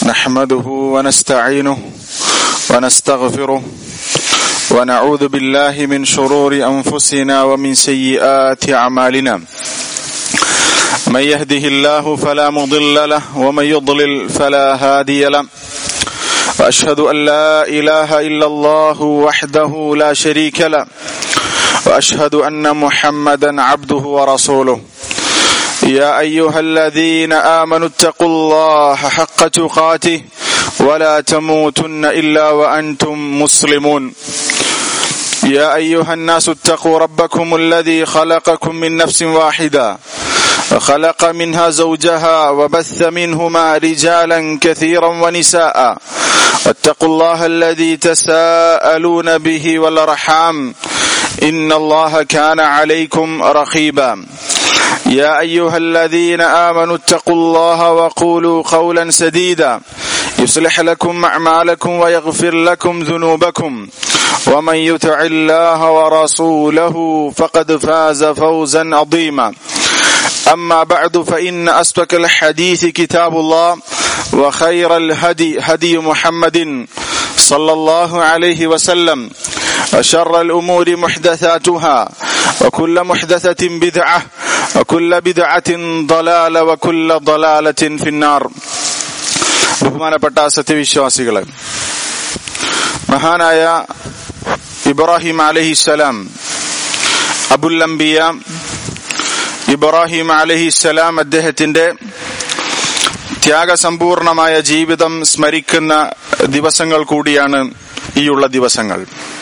نحمده ونستعينه ونستغفره ونعوذ بالله من شرور انفسنا ومن سيئات اعمالنا من يهده الله فلا مضل له ومن يضلل فلا هادي له واشهد ان لا اله الا الله وحده لا شريك له واشهد ان محمدا عبده ورسوله يا ايها الذين امنوا اتقوا الله حق تقاته ولا تموتن الا وانتم مسلمون يا ايها الناس اتقوا ربكم الذي خلقكم من نفس واحده وخلق منها زوجها وبث منهما رجالا كثيرا ونساء واتقوا الله الذي تساءلون به والارحام ان الله كان عليكم رقيبا يا ايها الذين امنوا اتقوا الله وقولوا قولا سديدا يصلح لكم اعمالكم ويغفر لكم ذنوبكم ومن يطع الله ورسوله فقد فاز فوزا عظيما اما بعد فان اصدق الحديث كتاب الله وخير الهدي هدي محمد صلى الله عليه وسلم وشر الامور محدثاتها وكل محدثه بدعه وكل بدعه ضلاله وكل ضلاله في النار ബഹുമാനപ്പെട്ട സത്യവിശ്വാസികളെ മഹാനായ ഇബ്രാഹിം അലഹിസലാം അബുല്ലംബിയ ഇബ്രാഹിം അലഹിസലാം അദ്ദേഹത്തിന്റെ ത്യാഗസമ്പൂർണമായ ജീവിതം സ്മരിക്കുന്ന ദിവസങ്ങൾ കൂടിയാണ് ഈയുള്ള ദിവസങ്ങൾ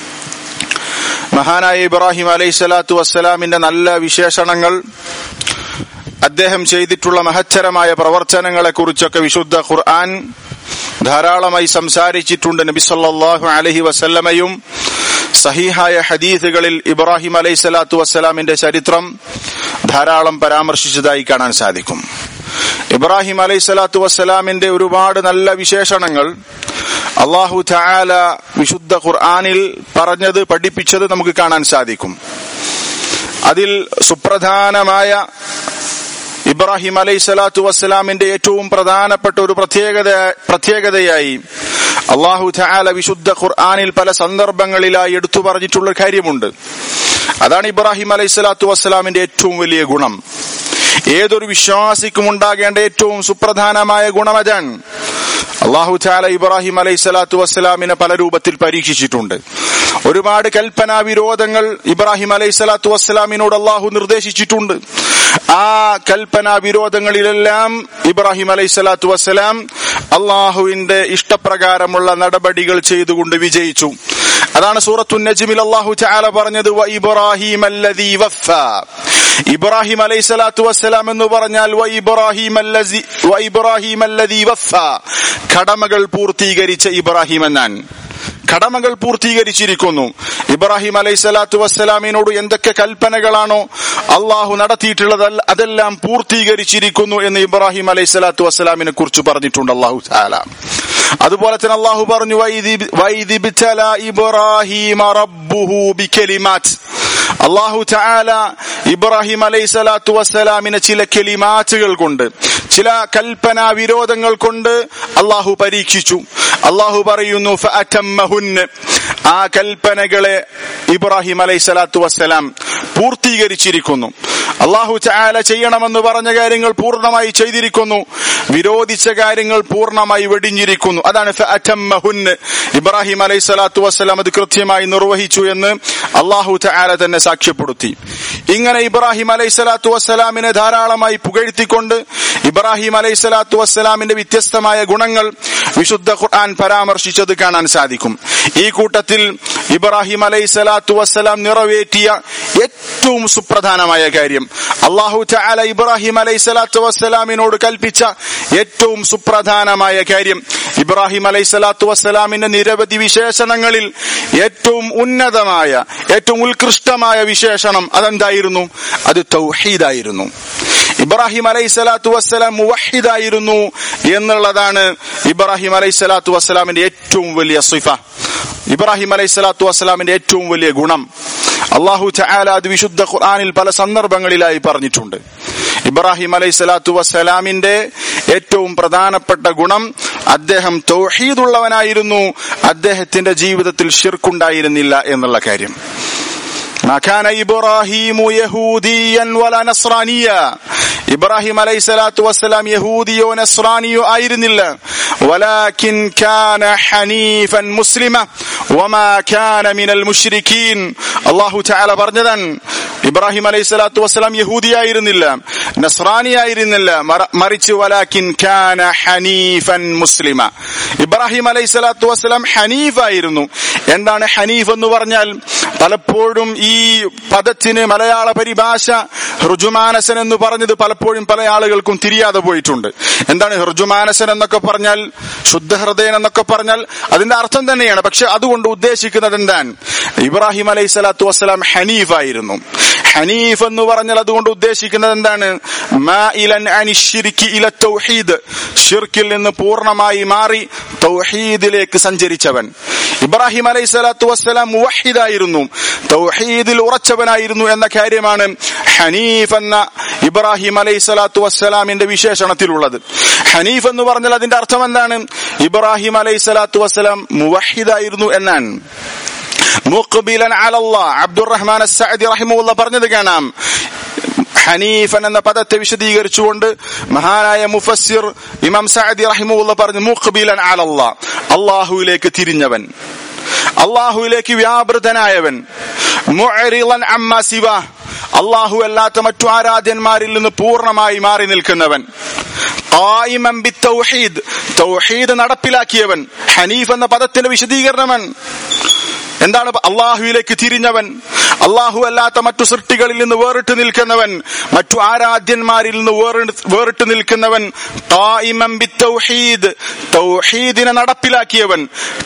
മഹാനായ ഇബ്രാഹിം അലൈഹി സ്വലാത്തു വസ്സലാമിന്റെ നല്ല വിശേഷണങ്ങൾ അദ്ദേഹം ചെയ്തിട്ടുള്ള മഹത്തരമായ പ്രവർത്തനങ്ങളെ കുറിച്ചൊക്കെ വിശുദ്ധ ഖുർആൻ ധാരാളമായി സംസാരിച്ചിട്ടുണ്ട് നബി സല്ലാഹു അലഹി വസല്ലമയും സഹീഹായ ഹദീസുകളിൽ ഇബ്രാഹിം അലൈഹി സ്വലാത്തു വസ്സലാമിന്റെ ചരിത്രം ധാരാളം പരാമർശിച്ചതായി കാണാൻ സാധിക്കും ഇബ്രാഹിം അലൈഹി സ്വലാത്തു വസ്സലാമിന്റെ ഒരുപാട് നല്ല വിശേഷണങ്ങൾ അള്ളാഹു ചായാല വിശുദ്ധ ഖുർആാനിൽ പറഞ്ഞത് പഠിപ്പിച്ചത് നമുക്ക് കാണാൻ സാധിക്കും അതിൽ സുപ്രധാനമായ ഇബ്രാഹിം അലൈഹി സ്വലാത്തു വസ്സലാമിന്റെ ഏറ്റവും പ്രധാനപ്പെട്ട ഒരു പ്രത്യേകത പ്രത്യേകതയായി അള്ളാഹു ചായാല വിശുദ്ധ ഖുർആാനിൽ പല സന്ദർഭങ്ങളിലായി എടുത്തു പറഞ്ഞിട്ടുള്ള കാര്യമുണ്ട് അതാണ് ഇബ്രാഹിം അലൈഹി സ്വലാത്തു വസ്സലാമിന്റെ ഏറ്റവും വലിയ ഗുണം ഏതൊരു വിശ്വാസിക്കും ഉണ്ടാകേണ്ട ഏറ്റവും സുപ്രധാനമായ ഗുണം അതാണ് അള്ളാഹു ചാല ഇബ്രാഹിം അലൈഹി സ്വലാത്തു വസ്സലാമിനെ പല രൂപത്തിൽ പരീക്ഷിച്ചിട്ടുണ്ട് ഒരുപാട് കൽപ്പനാ വിരോധങ്ങൾ ഇബ്രാഹിം അലൈഹി സ്വലാത്തു വസ്സലാമിനോട് അള്ളാഹു നിർദ്ദേശിച്ചിട്ടുണ്ട് ആ കൽപ്പനാ വിരോധങ്ങളിലെല്ലാം ഇബ്രാഹിം അലൈഹി സ്വലാത്തു വസ്സലാം അള്ളാഹുവിന്റെ ഇഷ്ടപ്രകാരമുള്ള നടപടികൾ ചെയ്തുകൊണ്ട് വിജയിച്ചു അതാണ് സൂറത്തു നജ്മിൽ അള്ളാഹു ചാല പറഞ്ഞത് ഇബ്രാഹിം ഇബ്രാഹിം അലൈഹി സ്വലാത്തു വസ്സലാം എന്ന് പറഞ്ഞാൽ ഇബ്രാഹിം കടമകൾ പൂർത്തീകരിച്ച ഇബ്രാഹിം എന്നാൻ കടമകൾ പൂർത്തീകരിച്ചിരിക്കുന്നു ഇബ്രാഹിം അലൈഹി സ്വലാത്തു വസ്സലാമിനോട് എന്തൊക്കെ കൽപ്പനകളാണോ അള്ളാഹു നടത്തിയിട്ടുള്ളത് അതെല്ലാം പൂർത്തീകരിച്ചിരിക്കുന്നു എന്ന് ഇബ്രാഹിം അലൈഹി സ്വലാത്തു വസ്സലാമിനെ കുറിച്ച് പറഞ്ഞിട്ടുണ്ട് അള്ളാഹു താല അതുപോലെ തന്നെ അള്ളാഹു പറഞ്ഞു ഇബ്രാഹിം അള്ളാഹു ചാല ഇബ്രാഹിം അലൈഹി സ്വലാത്തു വസ്സലാമിനെ ചില കെലിമാറ്റുകൾ കൊണ്ട് ചില കൽപ്പന വിരോധങ്ങൾ കൊണ്ട് അള്ളാഹു പരീക്ഷിച്ചു അള്ളാഹു പറയുന്നു ആ കൽപ്പനകളെ ഇബ്രാഹിം അലൈഹി സ്വലാത്തു വസ്സലാം പൂർത്തീകരിച്ചിരിക്കുന്നു അള്ളാഹു ചാല ചെയ്യണമെന്ന് പറഞ്ഞ കാര്യങ്ങൾ പൂർണ്ണമായി ചെയ്തിരിക്കുന്നു വിരോധിച്ച കാര്യങ്ങൾ പൂർണ്ണമായി വെടിഞ്ഞിരിക്കുന്നു അതാണ് ഇബ്രാഹിം അലൈഹി സ്വലാത്തു വസ്സലാം അത് കൃത്യമായി നിർവഹിച്ചു എന്ന് അള്ളാഹു ചാല തന്നെ സാക്ഷ്യപ്പെടുത്തി ഇങ്ങനെ ഇബ്രാഹിം അലൈഹി സ്വലാത്തു വസ്സലാമിനെ ധാരാളമായി പുകഴ്ത്തിക്കൊണ്ട് ഇബ്രാഹിം അലൈഹി സ്വലാത്തു വസ്സലാമിന്റെ വ്യത്യസ്തമായ ഗുണങ്ങൾ വിശുദ്ധ ഖുർആൻ പരാമർശിച്ചത് കാണാൻ സാധിക്കും ഈ കൂട്ടത്തിൽ ഇബ്രാഹിം അലൈഹി സ്വലാത്തു വസ്സലാം നിറവേറ്റിയ ഏറ്റവും സുപ്രധാനമായ കാര്യം അള്ളാഹു ചാല ഇബ്രാഹിം അലൈഹി സ്വലാത്തു വസ്സലാമിനോട് കൽപ്പിച്ച ഏറ്റവും സുപ്രധാനമായ കാര്യം ഇബ്രാഹിം അലൈഹി സ്വലാത്തു വസ്സലാമിന്റെ നിരവധി വിശേഷണങ്ങളിൽ ഏറ്റവും ഉന്നതമായ ഏറ്റവും ഉത്കൃഷ്ടമായ വിശേഷണം അതെന്തായിരുന്നു അത് തൗഹീദായിരുന്നു ഇബ്രാഹിം അലൈഹി സ്വലാത്തു വസ്സലാം മുവഹിദായിരുന്നു എന്നുള്ളതാണ് ഇബ്രാഹിം അലൈഹി സ്വലാത്തു വസ്സലാമിന്റെ ഏറ്റവും വലിയ സിഫ ഇബ്രാഹിം അലൈഹി സ്വലാത്തു വസ്സലാമിന്റെ ഏറ്റവും വലിയ ഗുണം അള്ളാഹു ചായാല അത് വിശുദ്ധ ഖുർആാനിൽ പല സന്ദർഭങ്ങളിലായി പറഞ്ഞിട്ടുണ്ട് ഇബ്രാഹിം അലൈഹി സ്വലാത്തു വസ്സലാമിന്റെ ഏറ്റവും പ്രധാനപ്പെട്ട ഗുണം അദ്ദേഹം തൗഹീദുള്ളവനായിരുന്നു അദ്ദേഹത്തിന്റെ ജീവിതത്തിൽ ഷിർക്കുണ്ടായിരുന്നില്ല എന്നുള്ള കാര്യം ما كان إبراهيم يهوديا ولا نصرانيا ഇബ്രാഹിം അലൈഹി സ്വലാത്തു വസ്സലാം യഹൂദിയോ നസ്രാനിയോ ആയിരുന്നില്ല ولكن كان حنيفا مسلما وما كان من المشركين അള്ളാഹു തആല പറഞ്ഞതാണ് ഇബ്രാഹിം അലൈഹി സ്വലാത്തു വസ്സലാം യഹൂദിയായിരുന്നില്ല നസ്രാനിയായിരുന്നില്ല മറിച്ച് വലാക്കിൻ കാന ഹനീഫൻ മുസ്ലിമ ഇബ്രാഹിം അലൈഹി സ്വലാത്തു വസ്സലാം ഹനീഫായിരുന്നു എന്താണ് ഹനീഫ് എന്ന് പറഞ്ഞാൽ പലപ്പോഴും ഈ പദത്തിന് മലയാള പരിഭാഷ ഋജുമാനസൻ എന്ന് പറഞ്ഞത് പലപ്പോഴും പല ആളുകൾക്കും തിരിയാതെ പോയിട്ടുണ്ട് എന്താണ് ഋജുമാനസൻ എന്നൊക്കെ പറഞ്ഞാൽ ശുദ്ധഹൃദയൻ എന്നൊക്കെ പറഞ്ഞാൽ അതിന്റെ അർത്ഥം തന്നെയാണ് പക്ഷെ അതുകൊണ്ട് ഉദ്ദേശിക്കുന്നത് എന്താണ് ഇബ്രാഹിം അലൈഹി സ്വലാത്തു വസ്സലാം ഹനീഫായിരുന്നു ഹനീഫ് എന്ന് പറഞ്ഞാൽ അതുകൊണ്ട് ഉദ്ദേശിക്കുന്നത് എന്താണ് ഷിർക്കിൽ നിന്ന് പൂർണ്ണമായി മാറി തൗഹീദിലേക്ക് സഞ്ചരിച്ചവൻ ഇബ്രാഹിം അലൈഹി സ്വലാത്തു വസ്സലാം മുവഹിദായിരുന്നു തൗഹീദിൽ ഉറച്ചവനായിരുന്നു എന്ന കാര്യമാണ് ഹനീഫ് എന്ന ഇബ്രാഹിം അലൈഹി സ്വലാത്തു വസ്സലാമിന്റെ വിശേഷണത്തിലുള്ളത് ഹനീഫ് എന്ന് പറഞ്ഞാൽ അതിന്റെ അർത്ഥം എന്താണ് ഇബ്രാഹിം അലൈഹി സ്വലാത്തു വസ്സലാം മുവഹിദായിരുന്നു എന്നാണ് മുഖബിലൻ അലല്ലാ അബ്ദുറഹ്മാൻ സഅദി റഹിമുള്ള പറഞ്ഞത് കാണാം ഹനീഫൻ എന്ന പദത്തെ വിശദീകരിച്ചുകൊണ്ട് മഹാനായ മുഫസ്സിർ ഇമാം സഅദി റഹിമുള്ള പറഞ്ഞു മുഖബിലൻ അലല്ലാ അള്ളാഹുവിലേക്ക് തിരിഞ്ഞവൻ അള്ളാഹുവിലേക്ക് വ്യാപൃതനായവൻ മുഅരിളൻ അമ്മ സിവ അള്ളാഹു അല്ലാത്ത മറ്റു ആരാധ്യന്മാരിൽ നിന്ന് പൂർണ്ണമായി മാറി നിൽക്കുന്നവൻ തൗഹീദ് നടപ്പിലാക്കിയവൻ ഹനീഫ് എന്ന പദത്തിന്റെ വിശദീകരണമൻ എന്താണ് അള്ളാഹുവിലേക്ക് തിരിഞ്ഞവൻ അള്ളാഹു അല്ലാത്ത മറ്റു സൃഷ്ടികളിൽ നിന്ന് വേറിട്ട് നിൽക്കുന്നവൻ മറ്റു ആരാധ്യന്മാരിൽ നിന്ന് വേറിട്ട് നിൽക്കുന്നവൻ തൗഹീദിനെ നടപ്പിലാക്കിയവൻ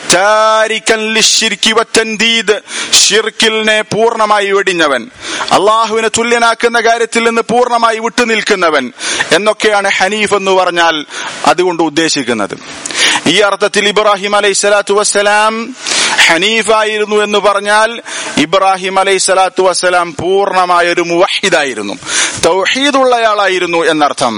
ഷിർക്കിലിനെ പൂർണ്ണമായി വെടിഞ്ഞവൻ അള്ളാഹുവിനെ തുല്യനാക്കുന്ന കാര്യത്തിൽ നിന്ന് പൂർണ്ണമായി വിട്ടുനിൽക്കുന്നവൻ എന്നൊക്കെയാണ് ഹനീഫ് എന്ന് പറഞ്ഞാൽ അതുകൊണ്ട് ഉദ്ദേശിക്കുന്നത് ഈ അർത്ഥത്തിൽ ഇബ്രാഹിം അലൈഹി സ്വലാത്തു വസ്സലാം ഹനീഫായിരുന്നു എന്ന് പറഞ്ഞാൽ ഇബ്രാഹിം അലൈഹി സ്വലാത്തു വസ്സലാം പൂർണ്ണമായ ഒരു മുവഹിദായിരുന്നു തൗഹീദുള്ളയാളായിരുന്നു എന്നർത്ഥം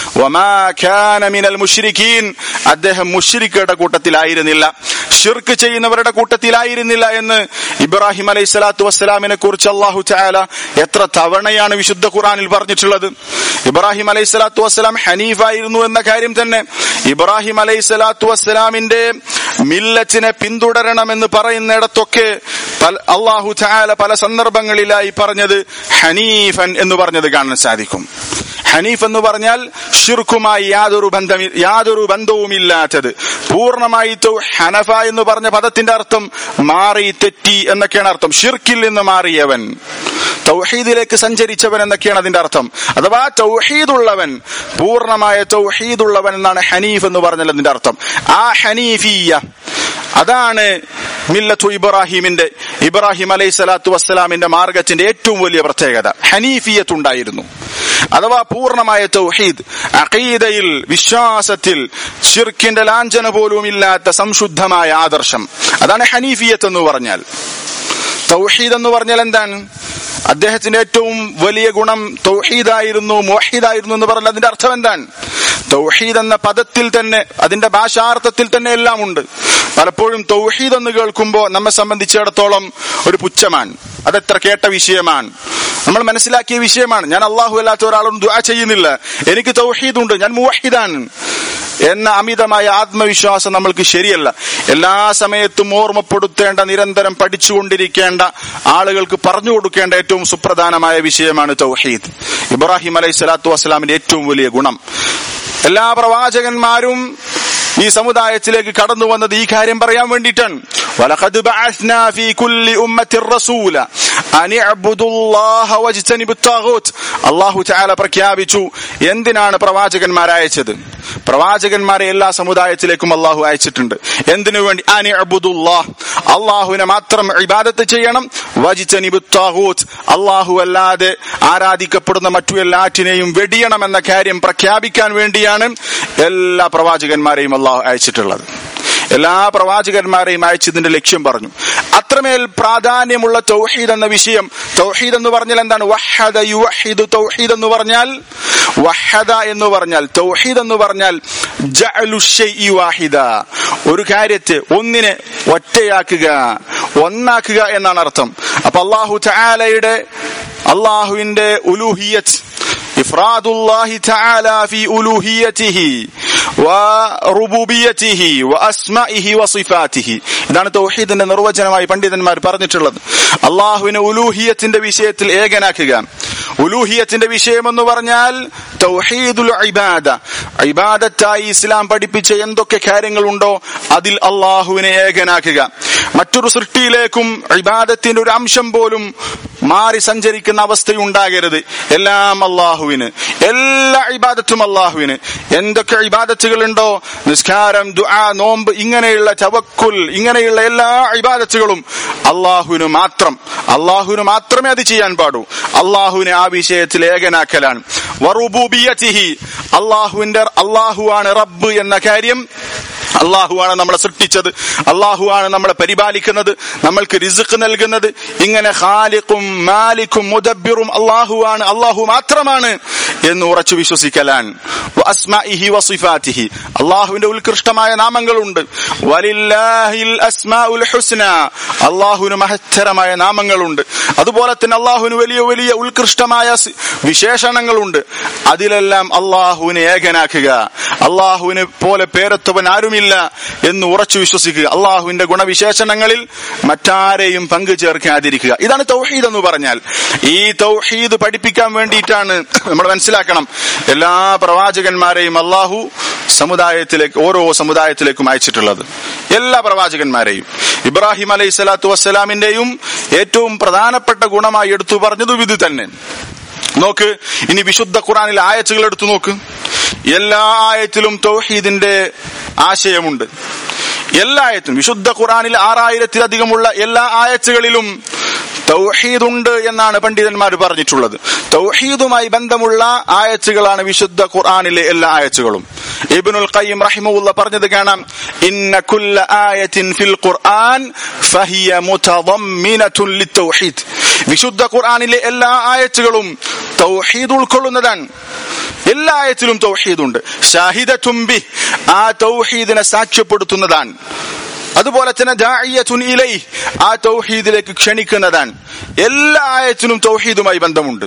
മുഷിരിക്കീൻ അദ്ദേഹം മുഷിരിക്കയുടെ കൂട്ടത്തിലായിരുന്നില്ല ഷിർക്ക് ചെയ്യുന്നവരുടെ കൂട്ടത്തിലായിരുന്നില്ല എന്ന് ഇബ്രാഹിം അലൈഹി സ്വലാത്തു വസ്സലാമിനെ കുറിച്ച് അള്ളാഹു ചായാല എത്ര തവണയാണ് വിശുദ്ധ ഖുറാനിൽ പറഞ്ഞിട്ടുള്ളത് ഇബ്രാഹിം അലൈഹി സ്വലാത്തു വസ്സലാം ഹനീഫായിരുന്നു എന്ന കാര്യം തന്നെ ഇബ്രാഹിം അലൈഹി സ്വലാത്തു വസ്സലാമിന്റെ മില്ലത്തിനെ പിന്തുടരണമെന്ന് പറയുന്നിടത്തൊക്കെ അള്ളാഹു ചായാല പല സന്ദർഭങ്ങളിലായി പറഞ്ഞത് ഹനീഫൻ എന്ന് പറഞ്ഞത് കാണാൻ സാധിക്കും ഹനീഫ് എന്ന് പറഞ്ഞാൽ ഷിർക്കുമായി യാതൊരു ബന്ധം യാതൊരു ബന്ധവുമില്ലാത്തത് പൂർണ്ണമായി ഹനഫ എന്ന് പറഞ്ഞ പദത്തിന്റെ അർത്ഥം മാറി തെറ്റി എന്നൊക്കെയാണ് അർത്ഥം ഷിർക്കിൽ നിന്ന് മാറിയവൻ തൗഹീദിലേക്ക് സഞ്ചരിച്ചവൻ എന്നൊക്കെയാണ് അതിന്റെ അർത്ഥം അഥവാ തൗഹീദുള്ളവൻ പൂർണ്ണമായ തൗഹീദുള്ളവൻ എന്നാണ് ഹനീഫ് എന്ന് പറഞ്ഞാൽ അതിന്റെ അർത്ഥം ആ ഹനീഫിയ അതാണ് മില്ലത്തു ഇബ്രാഹിമിന്റെ ഇബ്രാഹിം അലൈഹി സ്വലാത്തു വസ്സലാമിന്റെ മാർഗത്തിന്റെ ഏറ്റവും വലിയ പ്രത്യേകത ഹനീഫിയത്ത് ഉണ്ടായിരുന്നു അഥവാ പൂർണ്ണമായ തൗഹീദ് അഖീദയിൽ വിശ്വാസത്തിൽ ഷിർക്കിന്റെ ലാഞ്ചന പോലും ഇല്ലാത്ത സംശുദ്ധമായ ആദർശം അതാണ് ഹനീഫിയത്ത് എന്ന് പറഞ്ഞാൽ തൗഹീദ് എന്ന് പറഞ്ഞാൽ എന്താണ് അദ്ദേഹത്തിന്റെ ഏറ്റവും വലിയ ഗുണം തൗഹീദായിരുന്നു മോഹീദായിരുന്നു എന്ന് പറഞ്ഞാൽ അതിന്റെ അർത്ഥം എന്താണ് തൗഹീദ് എന്ന പദത്തിൽ തന്നെ അതിന്റെ ഭാഷാർത്ഥത്തിൽ തന്നെ എല്ലാം ഉണ്ട് പലപ്പോഴും തൗഹീദ് എന്ന് കേൾക്കുമ്പോൾ നമ്മെ സംബന്ധിച്ചിടത്തോളം ഒരു പുച്ഛമാണ് അതെത്ര കേട്ട വിഷയമാണ് നമ്മൾ മനസ്സിലാക്കിയ വിഷയമാണ് ഞാൻ അള്ളാഹു അല്ലാത്ത ഒരാളും ദുആ ചെയ്യുന്നില്ല എനിക്ക് തൗഹീദ് ഉണ്ട് ഞാൻ മുവഹിദാണ് എന്ന അമിതമായ ആത്മവിശ്വാസം നമ്മൾക്ക് ശരിയല്ല എല്ലാ സമയത്തും ഓർമ്മപ്പെടുത്തേണ്ട നിരന്തരം പഠിച്ചുകൊണ്ടിരിക്കേണ്ട ആളുകൾക്ക് പറഞ്ഞു കൊടുക്കേണ്ട ഏറ്റവും സുപ്രധാനമായ വിഷയമാണ് തൗഹീദ് ഇബ്രാഹിം അലൈഹി സ്വലാത്തു വസ്സലാമിന്റെ ഏറ്റവും വലിയ ഗുണം എല്ലാ പ്രവാചകന്മാരും ഈ സമുദായത്തിലേക്ക് കടന്നു വന്നത് ഈ കാര്യം പറയാൻ വേണ്ടിയിട്ടാണ് ولقد بعثنا في كل أمة رسولا أن اعبدوا الله واجتنبوا الطاغوت അള്ളാഹു ചാല പ്രഖ്യാപിച്ചു എന്തിനാണ് പ്രവാചകന്മാർ അയച്ചത് പ്രവാചകന്മാരെ എല്ലാ സമുദായത്തിലേക്കും അള്ളാഹു അയച്ചിട്ടുണ്ട് എന്തിനു വേണ്ടി അനി അബുദുല്ലാഹ് അള്ളാഹുവിനെ മാത്രം ഇബാദത്ത് ചെയ്യണം വജിച്ചനിബുത്താഹൂത്ത് അള്ളാഹു അല്ലാതെ ആരാധിക്കപ്പെടുന്ന മറ്റു എല്ലാറ്റിനെയും വെടിയണം എന്ന കാര്യം പ്രഖ്യാപിക്കാൻ വേണ്ടിയാണ് എല്ലാ പ്രവാചകന്മാരെയും അള്ളാഹു അയച്ചിട്ടുള്ളത് എല്ലാ പ്രവാചകന്മാരെയും അയച്ചതിന്റെ ലക്ഷ്യം പറഞ്ഞു അത്രമേൽ പ്രാധാന്യമുള്ള തൗഹീദ് എന്ന വിഷയം തൗഹീദ് എന്ന് പറഞ്ഞാൽ എന്താണ് വഹദ യുവഹിദു തൗഹീദ് എന്ന് പറഞ്ഞാൽ വഹദ എന്ന് പറഞ്ഞാൽ തൗഹീദ് എന്ന് പറഞ്ഞാൽ ജഅലു ശൈഇ വാഹിദ ഒരു കാര്യത്തെ ഒന്നിനെ ഒറ്റയാക്കുക ഒന്നാക്കുക എന്നാണ് അർത്ഥം അപ്പൊ അള്ളാഹു തആലയുടെ അള്ളാഹുവിന്റെ ഉലൂഹിയത്ത് إفراد الله تعالى في ألوهيته وربوبيته وأسمائه وصفاته ഇതാണ് തൗഹീദിന്റെ നിർവചനമായി പണ്ഡിതന്മാർ പറഞ്ഞിട്ടുള്ളത് അള്ളാഹുവിനെ ഉലൂഹിയത്തിന്റെ വിഷയത്തിൽ ഏകനാക്കുക ഉലൂഹിയത്തിന്റെ വിഷയം എന്ന് പറഞ്ഞാൽ തൗഹീദുൽ ഇബാദ ഇബാദത്തായി ഇസ്ലാം പഠിപ്പിച്ച എന്തൊക്കെ കാര്യങ്ങളുണ്ടോ അതിൽ അള്ളാഹുവിനെ ഏകനാക്കുക മറ്റൊരു സൃഷ്ടിയിലേക്കും ഇബാദത്തിന്റെ ഒരു അംശം പോലും മാറി സഞ്ചരിക്കുന്ന അവസ്ഥയുണ്ടാകരുത് എല്ലാം അള്ളാഹുവിന് എല്ലാ ഇബാദത്തും അള്ളാഹുവിന് എന്തൊക്കെ ഇബാദത്തുകളുണ്ടോ നിസ്കാരം ദുആ നോമ്പ് ഇങ്ങനെയുള്ള ചവക്കുൽ ഇങ്ങനെയുള്ള എല്ലാ ഇബാദത്തുകളും അള്ളാഹുവിന് മാത്രം അള്ളാഹുവിന് മാത്രമേ അത് ചെയ്യാൻ പാടൂ അള്ളാഹുവിനെ ആ വിഷയത്തിൽ ഏകനാക്കലാണ് വറുബൂബിയത്തിഹി അള്ളാഹുവിന്റെ അള്ളാഹുവാണ് റബ്ബ് എന്ന കാര്യം അള്ളാഹുവാണ് നമ്മളെ സൃഷ്ടിച്ചത് അള്ളാഹുവാണ് നമ്മളെ പരിപാലിക്കുന്നത് നമ്മൾക്ക് റിസുക്ക് നൽകുന്നത് ഇങ്ങനെ ഖാലിഖും മാലിക്കും മുദബ്ബിറും അള്ളാഹുവാണ് അള്ളാഹു മാത്രമാണ് എന്ന് ഉറച്ചു വിശ്വസിക്കലാൻ അസ്മാഇഹി വസിഫാത്തിഹി അള്ളാഹുവിന്റെ ഉത്കൃഷ്ടമായ നാമങ്ങളുണ്ട് വലില്ലാഹിൽ അസ്മാഉൽ ഹുസ്ന അള്ളാഹുവിന് മഹത്തരമായ നാമങ്ങളുണ്ട് അതുപോലെ തന്നെ അള്ളാഹുവിന് വലിയ വലിയ ഉത്കൃഷ്ടമായ സി- വിശേഷണങ്ങളുണ്ട് അതിലെല്ലാം അള്ളാഹുവിനെ ഏകനാക്കുക അള്ളാഹുവിനെ പോലെ പേരത്തവൻ ആരുമില്ല എന്ന് ഉറച്ചു വിശ്വസിക്കുക അള്ളാഹുവിന്റെ ഗുണവിശേഷണങ്ങളിൽ മറ്റാരെയും പങ്കു ചേർക്കാതിരിക്കുക ഇതാണ് തൗഹീദ് എന്ന് പറഞ്ഞാൽ ഈ തൗഹീദ് പഠിപ്പിക്കാൻ വേണ്ടിയിട്ടാണ് നമ്മൾ മനസ്സിലാക്കണം എല്ലാ പ്രവാചകന്മാരെയും അള്ളാഹു സമുദായത്തിലേക്ക് ഓരോ സമുദായത്തിലേക്കും അയച്ചിട്ടുള്ളത് എല്ലാ പ്രവാചകന്മാരെയും ഇബ്രാഹിം അലൈഹി സ്വലാത്തു വസ്സലാമിന്റെയും ഏറ്റവും പ്രധാനപ്പെട്ട ഗുണമായി എടുത്തു പറഞ്ഞതും ഇത് തന്നെ നോക്ക് ഇനി വിശുദ്ധ ഖുറാനിൽ ആയത്തുകൾ എടുത്തു നോക്ക് എല്ലാ ആയത്തിലും തൗഹീദിന്റെ ആശയമുണ്ട് എല്ലാ ആയത്തും വിശുദ്ധ ഖുറാനിൽ ആറായിരത്തിലധികമുള്ള എല്ലാ ആയത്തുകളിലും തൗഹീദുണ്ട് എന്നാണ് പണ്ഡിതന്മാർ പറഞ്ഞിട്ടുള്ളത് തൗഹീദുമായി ബന്ധമുള്ള ആയത്തുകളാണ് വിശുദ്ധ ഖുർആനിലെ എല്ലാ ആയത്തുകളും ഇബ്നുൽ ഖയ്യിം റഹിമഹുല്ല പറഞ്ഞത് കാണാം ഇന്ന കുല്ല ആയത്തിൻ ഫിൽ ഖുർആൻ ഫഹിയ മുതദമ്മിനതുൻ ലിത്തൗഹീദ് വിശുദ്ധ ഖുർആനിലെ എല്ലാ ആയത്തുകളും തൗഹീദ് ഉൾക്കൊള്ളുന്നതാണ് എല്ലാ ആയത്തിലും തൗഹീദുണ്ട് ഷാഹിദത്തും ബി ആ തൗഹീദിനെ സാക്ഷ്യപ്പെടുത്തുന്നതാണ് അതുപോലെ തന്നെ ദാഇയത്തുൻ ഇലൈ ആ തൗഹീദിലേക്ക് ക്ഷണിക്കുന്നതാണ് എല്ലാ ആയത്തിനും തൗഹീദുമായി ബന്ധമുണ്ട്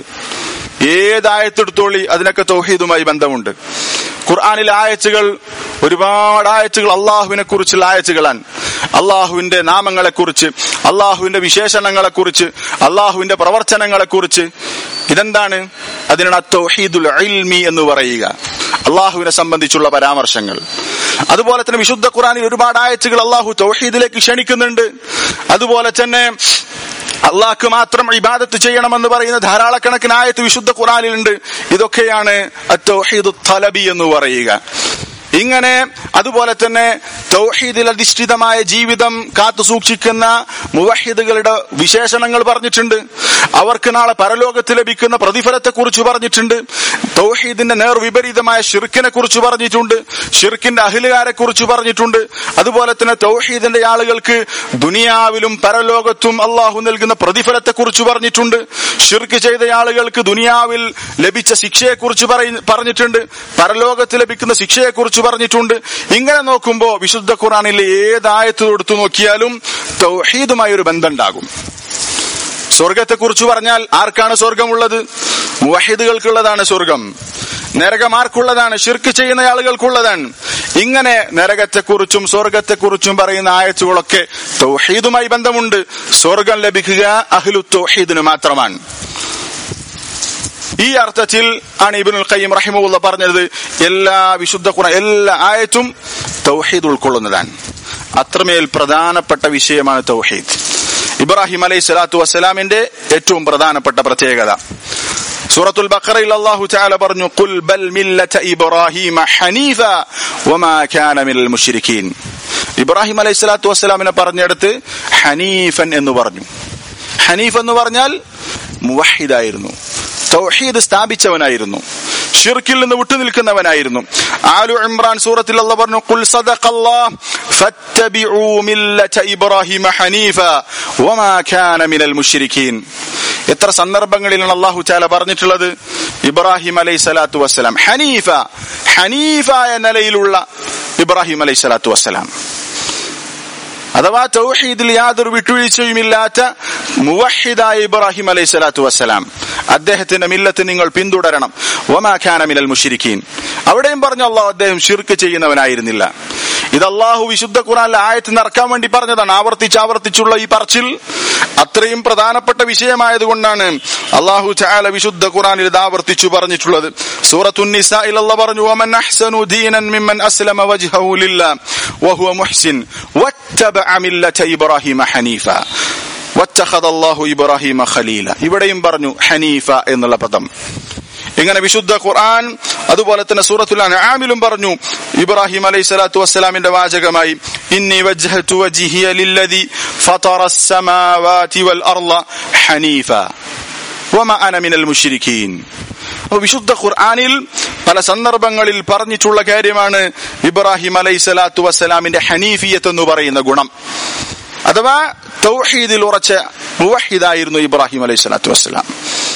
ഏതായത്തെടുത്തോളി അതിനൊക്കെ തൗഹീദുമായി ബന്ധമുണ്ട് ഖുർആാനിലെ ആയത്തുകൾ ഒരുപാട് ആയത്തുകൾ അള്ളാഹുവിനെ കുറിച്ചുള്ള ആയത്തുകളാണ് അള്ളാഹുവിന്റെ നാമങ്ങളെ കുറിച്ച് അള്ളാഹുവിന്റെ വിശേഷണങ്ങളെ കുറിച്ച് അള്ളാഹുവിന്റെ പ്രവർത്തനങ്ങളെ കുറിച്ച് ഇതെന്താണ് അതിനാണ് തൗഹീദുൽ ഇൽമി എന്ന് പറയുക അള്ളാഹുവിനെ സംബന്ധിച്ചുള്ള പരാമർശങ്ങൾ അതുപോലെ തന്നെ വിശുദ്ധ ഖുറാനിൽ ഒരുപാട് ആയത്തുകൾ അള്ളാഹു തൗഹീദിലേക്ക് ക്ഷണിക്കുന്നുണ്ട് അതുപോലെ തന്നെ അള്ളാഹ്ക്ക് മാത്രം ഇബാദത്ത് ചെയ്യണമെന്ന് പറയുന്ന ധാരാളക്കണക്കിന് ആയത്ത് വിശുദ്ധ ഖുറാനിലുണ്ട് ഇതൊക്കെയാണ് അത്തൗഹീദു തലബി എന്ന് പറയുക ഇങ്ങനെ അതുപോലെ തന്നെ തൗഹീദിൽ അധിഷ്ഠിതമായ ജീവിതം കാത്തു സൂക്ഷിക്കുന്ന മുവഹിദുകളുടെ വിശേഷണങ്ങൾ പറഞ്ഞിട്ടുണ്ട് അവർക്ക് നാളെ പരലോകത്ത് ലഭിക്കുന്ന പ്രതിഫലത്തെ കുറിച്ച് പറഞ്ഞിട്ടുണ്ട് തൗഹീദിന്റെ നേർവിപരീതമായ ഷിർക്കിനെ കുറിച്ച് പറഞ്ഞിട്ടുണ്ട് ഷിർക്കിന്റെ അഹിലുകാരെ കുറിച്ച് പറഞ്ഞിട്ടുണ്ട് അതുപോലെ തന്നെ തൗഹീദിന്റെ ആളുകൾക്ക് ദുനിയാവിലും പരലോകത്തും അള്ളാഹു നൽകുന്ന പ്രതിഫലത്തെ കുറിച്ച് പറഞ്ഞിട്ടുണ്ട് ഷിർക്ക് ചെയ്ത ആളുകൾക്ക് ദുനിയാവിൽ ലഭിച്ച ശിക്ഷയെ കുറിച്ച് പറഞ്ഞിട്ടുണ്ട് പരലോകത്ത് ലഭിക്കുന്ന ശിക്ഷയെ കുറിച്ച് പറഞ്ഞിട്ടുണ്ട് ഇങ്ങനെ നോക്കുമ്പോ വിശുദ്ധ ഖുറാനിലെ ഏതായത്ത് എടുത്തു നോക്കിയാലും തൗഹീദുമായി ഒരു ബന്ധം ഉണ്ടാകും സ്വർഗത്തെ കുറിച്ച് പറഞ്ഞാൽ ആർക്കാണ് സ്വർഗമുള്ളത് മുവഹിദുകൾക്കുള്ളതാണ് സ്വർഗം നരകം ആർക്കുള്ളതാണ് ഷിർക്ക് ചെയ്യുന്ന ആളുകൾക്കുള്ളതാണ് ഇങ്ങനെ നരകത്തെക്കുറിച്ചും സ്വർഗത്തെക്കുറിച്ചും പറയുന്ന ആയത്തുകളൊക്കെ തൗഹീദുമായി ബന്ധമുണ്ട് സ്വർഗം ലഭിക്കുക അഹ്ലു തൗഹീദിന് മാത്രമാണ് ഈ അർത്ഥത്തിൽ ആണ് ഇബിനുൽ ഖയ്യിം റഹിമുള്ള പറഞ്ഞത് എല്ലാ വിശുദ്ധ ഖുർആൻ എല്ലാ ആയത്തും തൗഹീദ് ഉൾക്കൊള്ളുന്നതാണ് അത്രമേൽ പ്രധാനപ്പെട്ട വിഷയമാണ് തൗഹീദ് ഇബ്രാഹിം അലൈഹി സ്വലാത്തു വസ്സലാമിന്റെ ഏറ്റവും പ്രധാനപ്പെട്ട പ്രത്യേകത സൂറത്തുൽ ബഖറയിൽ അല്ലാഹു തആല പറഞ്ഞു ഖുൽ ബൽ മില്ലത ഇബ്രാഹിമ ഹനീഫ വമാ കാന മിനൽ മുശ്രിക്കീൻ ഇബ്രാഹിം അലൈഹി സ്വലാത്തു വസ്സലാമിനെ പറഞ്ഞെടുത്ത് ഹനീഫൻ എന്ന് പറഞ്ഞു ഹനീഫ് എന്ന് പറഞ്ഞാൽ മുവഹിദായിരുന്നു തൗഹീദ് സ്ഥാപിച്ചവനായിരുന്നു ഷിർക്കിൽ നിന്ന് വിട്ടുനിൽക്കുന്നവനായിരുന്നു ആലു ഇമ്രാൻ സൂറത്തിൽ അല്ല പറഞ്ഞു ഖുൽ സദഖല്ലാഹ് ഫത്തബിഉ മില്ലത ഇബ്രാഹിമ ഹനീഫ വമാ കാന മിനൽ മുശ്രിക്കീൻ എത്ര സന്ദർഭങ്ങളിലാണ് അള്ളാഹു ചാല പറഞ്ഞിട്ടുള്ളത് ഇബ്രാഹിം അലൈഹി സ്വലാത്തു വസ്സലാം ഹനീഫ ഹനീഫ എന്ന നിലയിലുള്ള ഇബ്രാഹിം അലൈഹി സ്വലാത്തു വസ്സലാം അഥവാ തൗഹീദിൽ യാതൊരു വിട്ടുവീഴ്ചയുമില്ലാത്ത മുവഹിദായ ഇബ്രാഹിം അലൈഹി സ്വലാത്തു വസ്സലാം അദ്ദേഹത്തിന്റെ മില്ലത്ത് നിങ്ങൾ പിന്തുടരണം ഒമാഖാന മിനൽ മുഷിരിക്കീൻ അവിടെയും പറഞ്ഞു അള്ളാഹു അദ്ദേഹം ഷിർക്ക് ചെയ്യുന്നവനായിരുന്നില്ല ഇത് അള്ളാഹു വിശുദ്ധ ഖുറാനിലെ ആയത്ത് നിറക്കാൻ വേണ്ടി പറഞ്ഞതാണ് ആവർത്തിച്ച് ആവർത്തിച്ചുള്ള ഈ പറച്ചിൽ അത്രയും പ്രധാനപ്പെട്ട വിഷയമായതുകൊണ്ടാണ് അള്ളാഹു ചാല വിശുദ്ധ ഖുറാനിൽ ഇത് ആവർത്തിച്ചു പറഞ്ഞിട്ടുള്ളത് സൂറത്തുന്നിസയിൽ അല്ല പറഞ്ഞു വമൻ അഹ്സനു ദീനൻ മിമ്മൻ അസ്ലമ വജ്ഹഹു ലില്ലാ വഹുവ മുഹ്സിൻ വത്തബഅ മില്ലത ഇബ്രാഹിമ ഹനീഫ വത്തഖദ അല്ലാഹു ഇബ്രാഹിമ ഖലീല ഇവിടെയും പറഞ്ഞു ഹനീഫ എന്നുള്ള പദം ഇങ്ങനെ വിശുദ്ധ ഖുർആൻ അതുപോലെ തന്നെ സൂറത്തുൽ അൻആമിലും പറഞ്ഞു ഇബ്രാഹിം അലൈഹി സ്വലാത്തു വസ്സലാമിന്റെ വാചകമായി ഇന്നി വജ്ഹതു വജ്ഹിയ ലില്ലദി ഫതറ السماوات والارض حنيفا وما انا من المشركين അപ്പൊ വിശുദ്ധ ഖുർആനിൽ പല സന്ദർഭങ്ങളിൽ പറഞ്ഞിട്ടുള്ള കാര്യമാണ് ഇബ്രാഹിം അലൈഹി സ്വലാത്തു വസ്സലാമിന്റെ ഹനീഫിയത്ത് എന്ന് പറയുന്ന ഗുണം അഥവാ തൗഹീദിൽ ഉറച്ച മുവഹിദായിരുന്നു ഇബ്രാഹിം അലൈഹി സ്വലാത്തു വസ്സലാം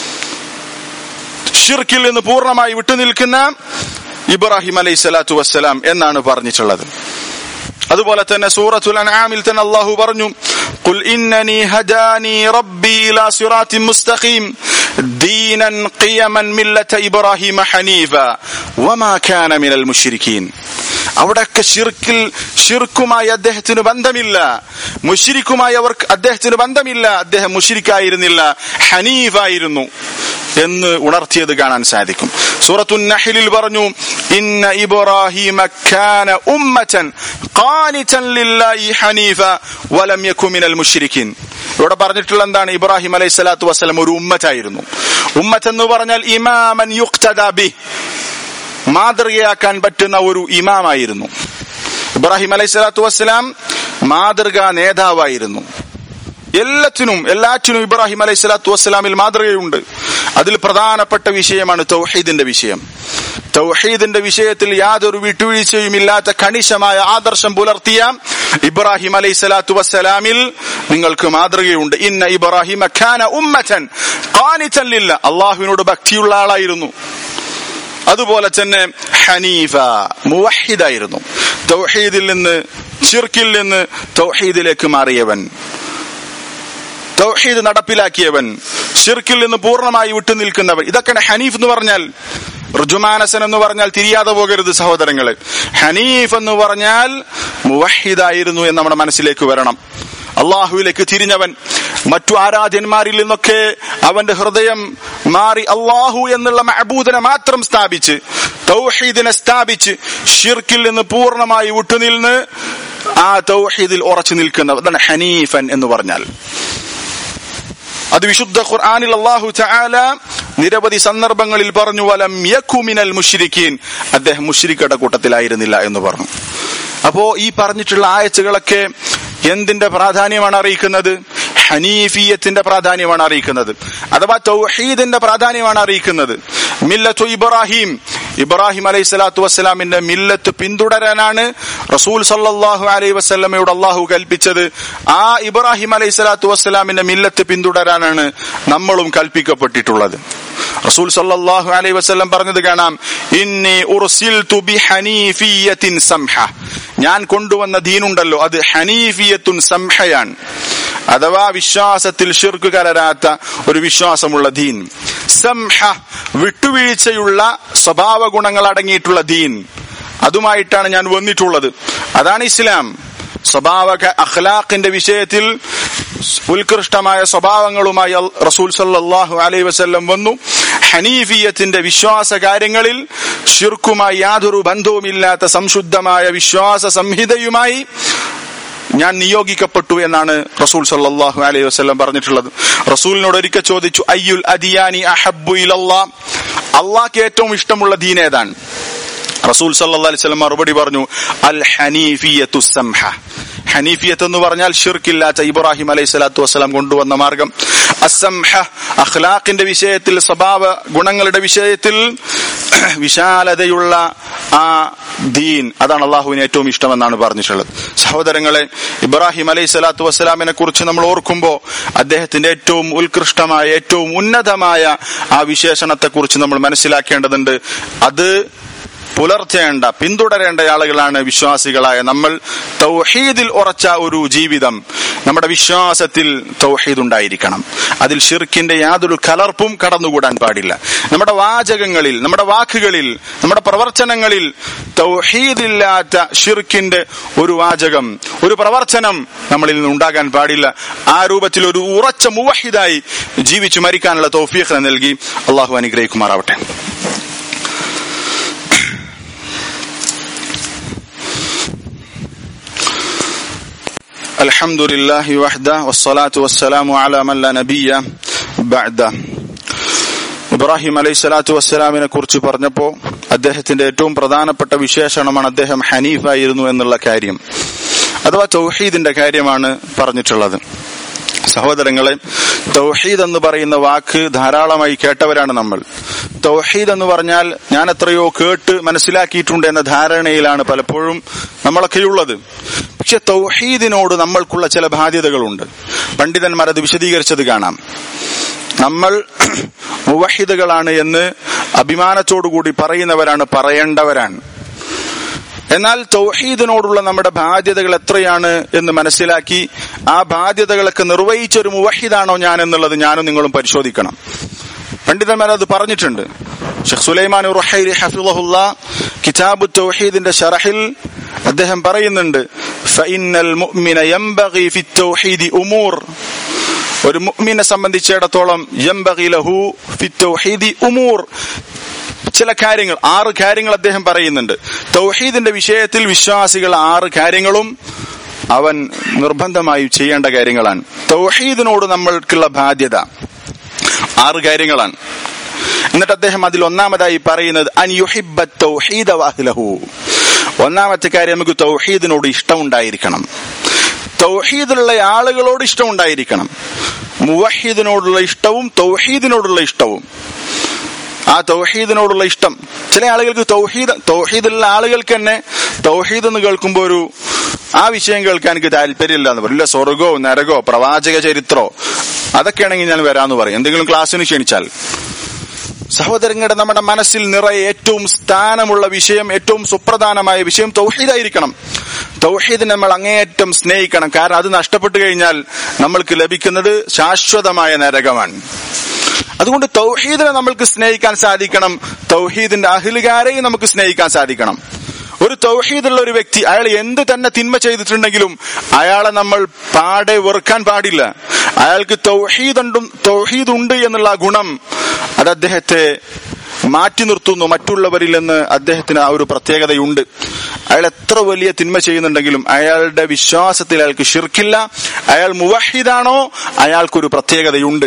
ഷിർക്കിൽ നിന്ന് പൂർണ്ണമായി വിട്ടുനിൽക്കുന്ന ഇബ്രാഹിം അലൈഹി സ്വലാത്തു വസ്സലാം എന്നാണ് പറഞ്ഞിട്ടുള്ളത് അതുപോലെ തന്നെ സൂറത്തുൽ അൻആമിൽ തന്നെ അല്ലാഹു പറഞ്ഞു ഖുൽ ഇന്നനി ഹദാനി റബ്ബി ഇലാ സിറാത്തിൻ മുസ്തഖീം ദീനൻ ഖിയമൻ മില്ലത ഇബ്രാഹിം ഹനീഫ വമാ കാന മിനൽ മുശ്രിക്കീൻ അവിടെയൊക്കെ ഷിർക്കിൽ ഷിർക്കുമായി അദ്ദേഹത്തിന് ബന്ധമില്ല മുഷിരിക്കുമായി അവർക്ക് അദ്ദേഹത്തിന് ബന്ധമില്ല അദ്ദേഹം മുഷിരിക്കായിരുന്നില്ല ഹനീഫായിരുന്നു എന്ന് ഉണർത്തിയത് കാണാൻ സാധിക്കും സൂറത്തു നഹിലിൽ പറഞ്ഞു ഇന്ന ഇബ്രാഹിമ കാന ഉമ്മതൻ ഖാനിതൻ ലില്ലാഹി ഹനീഫ വലം യകു മിനൽ മുശ്രിക്കീൻ ഇവിടെ പറഞ്ഞിട്ടുള്ള എന്താണ് ഇബ്രാഹിം അലൈഹി സ്വലാത്തു വസ്സലാം ഒരു ഉമ്മത്തായിരുന്നു ഉമ്മത്ത് എന്ന് പറഞ്ഞാൽ ഇമാമൻ യുക്തദ ബി മാതൃകയാക്കാൻ പറ്റുന്ന ഒരു ഇമാമായിരുന്നു ഇബ്രാഹിം അലൈഹി സ്വലാത്തു വസ്സലാം മാതൃകാ നേതാവായിരുന്നു എല്ലാത്തിനും എല്ലാറ്റിനും ഇബ്രാഹിം അലൈഹി സ്വലാത്തു വസ്സലാമിൽ മാതൃകയുണ്ട് അതിൽ പ്രധാനപ്പെട്ട വിഷയമാണ് തൗഹീദിന്റെ വിഷയം തൗഹീദിന്റെ വിഷയത്തിൽ യാതൊരു വിട്ടുവീഴ്ചയും ഇല്ലാത്ത കണിശമായ ആദർശം പുലർത്തിയ ഇബ്രാഹിം അലൈഹി സ്വലാത്തു വസ്സലാമിൽ നിങ്ങൾക്ക് മാതൃകയുണ്ട് ഇന്ന ഇബ്രാഹിം ഖാന ഉമ്മതൻ ഖാനിതൻ ലില്ല അള്ളാഹുവിനോട് ഭക്തിയുള്ള ആളായിരുന്നു അതുപോലെ തന്നെ ഹനീഫ മുവഹിദായിരുന്നു തൗഹീദിൽ നിന്ന് ഷിർക്കിൽ നിന്ന് തൗഹീദിലേക്ക് മാറിയവൻ തൗഹീദ് നടപ്പിലാക്കിയവൻ ഷിർക്കിൽ നിന്ന് പൂർണ്ണമായി വിട്ടുനിൽക്കുന്നവൻ ഇതൊക്കെയാണ് ഹനീഫ് എന്ന് പറഞ്ഞാൽ ഋജുമാനസൻ എന്ന് പറഞ്ഞാൽ തിരിയാതെ പോകരുത് സഹോദരങ്ങളെ ഹനീഫ് എന്ന് പറഞ്ഞാൽ മുവഹിദായിരുന്നു എന്ന് നമ്മുടെ മനസ്സിലേക്ക് വരണം അള്ളാഹുവിലേക്ക് തിരിഞ്ഞവൻ മറ്റു ആരാധ്യന്മാരിൽ നിന്നൊക്കെ അവന്റെ ഹൃദയം മാറി അള്ളാഹു എന്നുള്ള മഹബൂദിനെ മാത്രം സ്ഥാപിച്ച് തൗഹീദിനെ സ്ഥാപിച്ച് ഷിർക്കിൽ നിന്ന് പൂർണ്ണമായി വിട്ടുനിന്ന് ആ തൗഹീദിൽ ഉറച്ചു നിൽക്കുന്നവർ അതാണ് ഹനീഫൻ എന്ന് പറഞ്ഞാൽ അത് വിശുദ്ധ ഖുർആനിൽ അള്ളാഹു ചാല നിരവധി സന്ദർഭങ്ങളിൽ പറഞ്ഞു വലം യഖുമിനൽ മുഷിരിക്കീൻ അദ്ദേഹം മുഷിരിക്കയുടെ കൂട്ടത്തിലായിരുന്നില്ല എന്ന് പറഞ്ഞു അപ്പോ ഈ പറഞ്ഞിട്ടുള്ള ആയച്ചുകളൊക്കെ എന്തിന്റെ പ്രാധാന്യമാണ് അറിയിക്കുന്നത് ഹനീഫിയത്തിന്റെ പ്രാധാന്യമാണ് അറിയിക്കുന്നത് അഥവാ തൗഹീദിന്റെ പ്രാധാന്യമാണ് അറിയിക്കുന്നത് മില്ലത്തു ഇബ്രാഹിം ഇബ്രാഹിം അലൈഹി സ്വലാത്തു വസ്സലാമിന്റെ മില്ലത്ത് പിന്തുടരാനാണ് റസൂൽ സല്ലാഹു അലൈഹി വസ്ലമയോട് അള്ളാഹു കൽപ്പിച്ചത് ആ ഇബ്രാഹിം അലൈഹി സ്വലാത്തു വസ്സലാമിന്റെ മില്ലത്ത് പിന്തുടരാനാണ് നമ്മളും കൽപ്പിക്കപ്പെട്ടിട്ടുള്ളത് റസൂൽ സല്ലാഹു അലൈഹി വസ്ലം പറഞ്ഞത് കാണാം ഇന്നി ഉർസിൽതു ബി ഹനീഫിയത്തിൻ സംഹ ഞാൻ കൊണ്ടുവന്ന ദീനുണ്ടല്ലോ അത് ഹനീഫിയത്തുൻ സംഹയാണ് അഥവാ വിശ്വാസത്തിൽ ഷിർക്ക് കലരാത്ത ഒരു വിശ്വാസമുള്ള ദീൻ സംഹ വിട്ടുവീഴ്ചയുള്ള സ്വഭാവ ഗുണങ്ങൾ അടങ്ങിയിട്ടുള്ള ദീൻ അതുമായിട്ടാണ് ഞാൻ വന്നിട്ടുള്ളത് അതാണ് ഇസ്ലാം സ്വഭാവ അഖ്ലാഖിന്റെ വിഷയത്തിൽ ഉത്കൃഷ്ടമായ സ്വഭാവങ്ങളുമായി റസൂൽ സല്ലാഹു അലൈഹി വസ്ല്ലം വന്നു ഹനീഫിയത്തിന്റെ വിശ്വാസ കാര്യങ്ങളിൽ ഷിർക്കുമായി യാതൊരു ബന്ധവുമില്ലാത്ത സംശുദ്ധമായ വിശ്വാസ സംഹിതയുമായി ഞാൻ നിയോഗിക്കപ്പെട്ടു എന്നാണ് റസൂൽ സല്ലാഹു അലൈഹി വസ്ലം പറഞ്ഞിട്ടുള്ളത് റസൂലിനോട് ഒരിക്കൽ ചോദിച്ചു അയ്യുൽ അദിയാനി അഹബു ഇലല്ലാ അള്ളാഹ്ക്ക് ഏറ്റവും ഇഷ്ടമുള്ള ദീൻ ഏതാണ് റസൂൽ സല്ലാ അലൈഹി സ്വലം മറുപടി പറഞ്ഞു അൽ ഹനീഫിയത്തു സംഹ ഹനീഫിയത്ത് എന്ന് പറഞ്ഞാൽ ഷിർക്കില്ലാത്ത ഇബ്രാഹിം അലൈഹി സ്വലാത്തു വസ്സലാം കൊണ്ടുവന്ന മാർഗം അസംഹ അഖ്ലാഖിന്റെ വിഷയത്തിൽ സ്വഭാവ ഗുണങ്ങളുടെ വിഷയത്തിൽ വിശാലതയുള്ള ആ ദീൻ അതാണ് അള്ളാഹുവിന് ഏറ്റവും ഇഷ്ടമെന്നാണ് പറഞ്ഞിട്ടുള്ളത് സഹോദരങ്ങളെ ഇബ്രാഹിം അലൈഹി സ്വലാത്തു വസ്സലാമിനെ കുറിച്ച് നമ്മൾ ഓർക്കുമ്പോൾ അദ്ദേഹത്തിന്റെ ഏറ്റവും ഉത്കൃഷ്ടമായ ഏറ്റവും ഉന്നതമായ ആ വിശേഷണത്തെ കുറിച്ച് നമ്മൾ മനസ്സിലാക്കേണ്ടതുണ്ട് അത് പുലർത്തേണ്ട പിന്തുടരേണ്ട ആളുകളാണ് വിശ്വാസികളായ നമ്മൾ തൗഹീദിൽ ഉറച്ച ഒരു ജീവിതം നമ്മുടെ വിശ്വാസത്തിൽ തൗഹീദ് ഉണ്ടായിരിക്കണം അതിൽ ഷിർക്കിന്റെ യാതൊരു കലർപ്പും കടന്നുകൂടാൻ പാടില്ല നമ്മുടെ വാചകങ്ങളിൽ നമ്മുടെ വാക്കുകളിൽ നമ്മുടെ പ്രവർത്തനങ്ങളിൽ തൗഹീദില്ലാത്ത ഷിർക്കിന്റെ ഒരു വാചകം ഒരു പ്രവർത്തനം നമ്മളിൽ നിന്ന് ഉണ്ടാകാൻ പാടില്ല ആ രൂപത്തിൽ ഒരു ഉറച്ച മുവഹിദായി ജീവിച്ചു മരിക്കാനുള്ള തൗഫീഖ് നൽകി അള്ളാഹു അനുഗ്രഹിക്കുമാറാവട്ടെ الحمد لله وحده والصلاة والسلام على من لا نبي بعده ഇബ്രാഹിം അലൈഹി സ്വലാത്തു വസ്സലാമിനെ കുറിച്ച് പറഞ്ഞപ്പോ അദ്ദേഹത്തിന്റെ ഏറ്റവും പ്രധാനപ്പെട്ട വിശേഷണമാണ് അദ്ദേഹം ഹനീഫായിരുന്നു എന്നുള്ള കാര്യം അഥവാ തൗഹീദിന്റെ കാര്യമാണ് പറഞ്ഞിട്ടുള്ളത് സഹോദരങ്ങളെ തൗഹീദ് എന്ന് പറയുന്ന വാക്ക് ധാരാളമായി കേട്ടവരാണ് നമ്മൾ തൗഹീദ് എന്ന് പറഞ്ഞാൽ ഞാൻ എത്രയോ കേട്ട് മനസ്സിലാക്കിയിട്ടുണ്ട് എന്ന ധാരണയിലാണ് പലപ്പോഴും നമ്മളൊക്കെയുള്ളത് പക്ഷെ തൗഹീദിനോട് നമ്മൾക്കുള്ള ചില ബാധ്യതകളുണ്ട് പണ്ഡിതന്മാർ അത് വിശദീകരിച്ചത് കാണാം നമ്മൾ മുവഹിദുകളാണ് എന്ന് അഭിമാനത്തോടുകൂടി പറയുന്നവരാണ് പറയേണ്ടവരാണ് എന്നാൽ തൗഹീദിനോടുള്ള നമ്മുടെ ബാധ്യതകൾ എത്രയാണ് എന്ന് മനസ്സിലാക്കി ആ ബാധ്യതകളൊക്കെ നിർവഹിച്ച ഒരു മുവഹിദാണോ ഞാൻ എന്നുള്ളത് ഞാനും നിങ്ങളും പരിശോധിക്കണം പണ്ഡിതന്മാർ അത് പറഞ്ഞിട്ടുണ്ട് ഷെഖ് സുലൈമാൻ റുഹൈരി ഹഫിളഹുല്ല കിതാബു തൗഹീദിന്റെ ഷറഹിൽ അദ്ദേഹം പറയുന്നുണ്ട് ഫഇന്നൽ മുഅ്മിന യംബഗി ഫി തൗഹീദി ഉമൂർ ഒരു മുഅ്മിനെ സംബന്ധിച്ചിടത്തോളം യംബഗി ലഹു ഫി തൗഹീദി ഉമൂർ ചില കാര്യങ്ങൾ ആറ് കാര്യങ്ങൾ അദ്ദേഹം പറയുന്നുണ്ട് തൗഹീദിന്റെ വിഷയത്തിൽ വിശ്വാസികൾ ആറ് കാര്യങ്ങളും അവൻ നിർബന്ധമായും ചെയ്യേണ്ട കാര്യങ്ങളാണ് തൗഹീദിനോട് നമ്മൾക്കുള്ള ബാധ്യത ആറ് കാര്യങ്ങളാണ് എന്നിട്ട് അദ്ദേഹം അതിൽ ഒന്നാമതായി പറയുന്നത് അൻ യുഹിബ്ബ തൗഹീദ വാഹ്ലഹു ഒന്നാമത്തെ കാര്യം നമുക്ക് തൗഹീദിനോട് ഇഷ്ടമുണ്ടായിരിക്കണം തൗഹീദിലുള്ള ആളുകളോട് ഇഷ്ടമുണ്ടായിരിക്കണം മുവഹീദിനോടുള്ള ഇഷ്ടവും തൗഹീദിനോടുള്ള ഇഷ്ടവും ആ തൗഹീദിനോടുള്ള ഇഷ്ടം ചില ആളുകൾക്ക് തൗഹീദ് തൗഹീദുള്ള ആളുകൾക്ക് തന്നെ തൗഹീദ് എന്ന് കേൾക്കുമ്പോൾ ഒരു ആ വിഷയം കേൾക്കാൻ എനിക്ക് താല്പര്യമില്ല എന്ന് പറയും ഇല്ല സ്വർഗോ നരകോ പ്രവാചക ചരിത്രോ അതൊക്കെയാണെങ്കിൽ ഞാൻ വരാന്ന് പറയും എന്തെങ്കിലും ക്ലാസ്സിന് ക്ഷണിച്ചാൽ സഹോദരങ്ങളുടെ നമ്മുടെ മനസ്സിൽ നിറയെ ഏറ്റവും സ്ഥാനമുള്ള വിഷയം ഏറ്റവും സുപ്രധാനമായ വിഷയം തൗഹീദായിരിക്കണം തൗഹീദിനെ നമ്മൾ അങ്ങേയറ്റം സ്നേഹിക്കണം കാരണം അത് നഷ്ടപ്പെട്ടു കഴിഞ്ഞാൽ നമ്മൾക്ക് ലഭിക്കുന്നത് ശാശ്വതമായ നരകമാണ് അതുകൊണ്ട് തൗഹീദിനെ നമ്മൾക്ക് സ്നേഹിക്കാൻ സാധിക്കണം തൗഹീദിന്റെ അഹിലുകാരെയും നമുക്ക് സ്നേഹിക്കാൻ സാധിക്കണം ഒരു തൗഹീദുള്ള ഒരു വ്യക്തി അയാൾ എന്ത് തന്നെ തിന്മ ചെയ്തിട്ടുണ്ടെങ്കിലും അയാളെ നമ്മൾ പാടെ വെറുക്കാൻ പാടില്ല അയാൾക്ക് തൗഹീദുണ്ടും തൗഹീദ് ഉണ്ട് എന്നുള്ള ഗുണം അത് അദ്ദേഹത്തെ മാറ്റി നിർത്തുന്നു മറ്റുള്ളവരിൽ നിന്ന് അദ്ദേഹത്തിന് ആ ഒരു പ്രത്യേകതയുണ്ട് അയാൾ എത്ര വലിയ തിന്മ ചെയ്യുന്നുണ്ടെങ്കിലും അയാളുടെ വിശ്വാസത്തിൽ അയാൾക്ക് ഷിർക്കില്ല അയാൾ മുവഹിദാണോ അയാൾക്കൊരു പ്രത്യേകതയുണ്ട്